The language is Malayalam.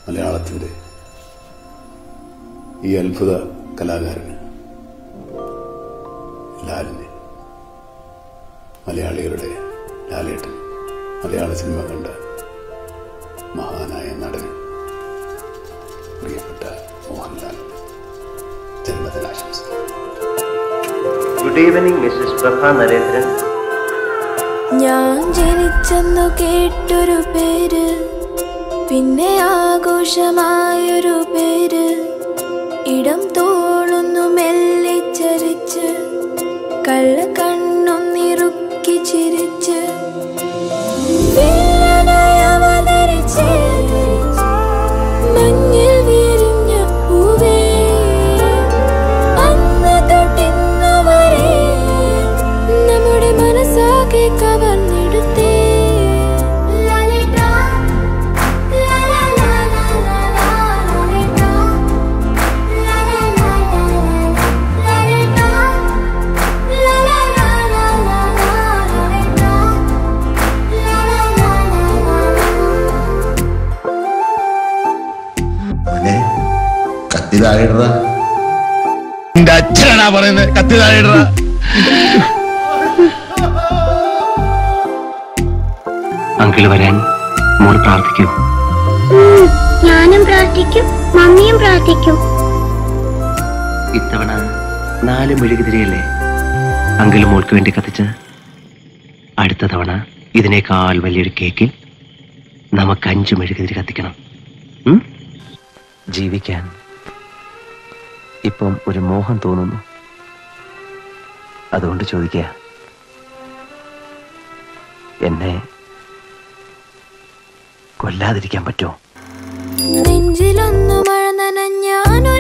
മലയാളത്തിൻ്റെ ഈ അത്ഭുത കലാകാരന് ലാലിന് മലയാളികളുടെ ലാലേട്ടൻ മലയാള സിനിമ കണ്ട മഹാനായ നടന് പ്രിയപ്പെട്ട മോഹൻലാൽ ജന്മദിനാശംസ good evening Mrs Prabha Narendran ഞാൻ ജനിച്ചെന്നു കേട്ടൊരു പേര് പിന്നെ ആഘോഷമായൊരു പേര് ഇടം തോളുന്നു മെല്ലെ ചരിച്ച് കള്ള കണ്ണൊന്നിറുക്കി ചിരിച്ച് വില്ലനായി അവതരിച്ച് മഞ്ഞിൽ വിരിഞ്ഞ പൂവേ അന്ന് തൊട്ടിന്നു വരെ നമ്മുടെ മനസ്സാകെ കവർന്നെടുത്തേ മോനെ കത്തി താഴെയിടറ എന്റെ അച്ഛനാ പറയുന്നത് കത്തി താഴെയിടറ അങ്കിൾ വരാൻ മോൾ പ്രാർത്ഥിക്കൂ ഞാനും പ്രാർത്ഥിക്കും മമ്മിയും പ്രാർത്ഥിക്കും ഇത്തവണ നാല് മെഴുകുതിരിയല്ലേ അങ്കിൾ മോൾക്ക് വേണ്ടി കത്തിച്ച് അടുത്ത തവണ ഇതിനേക്കാൾ വലിയൊരു കേക്കിൽ നമുക്ക് അഞ്ച് മെഴുകുതിരി കത്തിക്കണം ഉം? ജീവിക്കാൻ ഇപ്പം ഒരു മോഹം തോന്നുന്നു അതുകൊണ്ട് ചോദിക്കുക എന്നെ കൊല്ലാതിരിക്കാൻ പറ്റുമോ നെഞ്ചിലൊന്നു മഴ നനഞ്ഞാനൊരു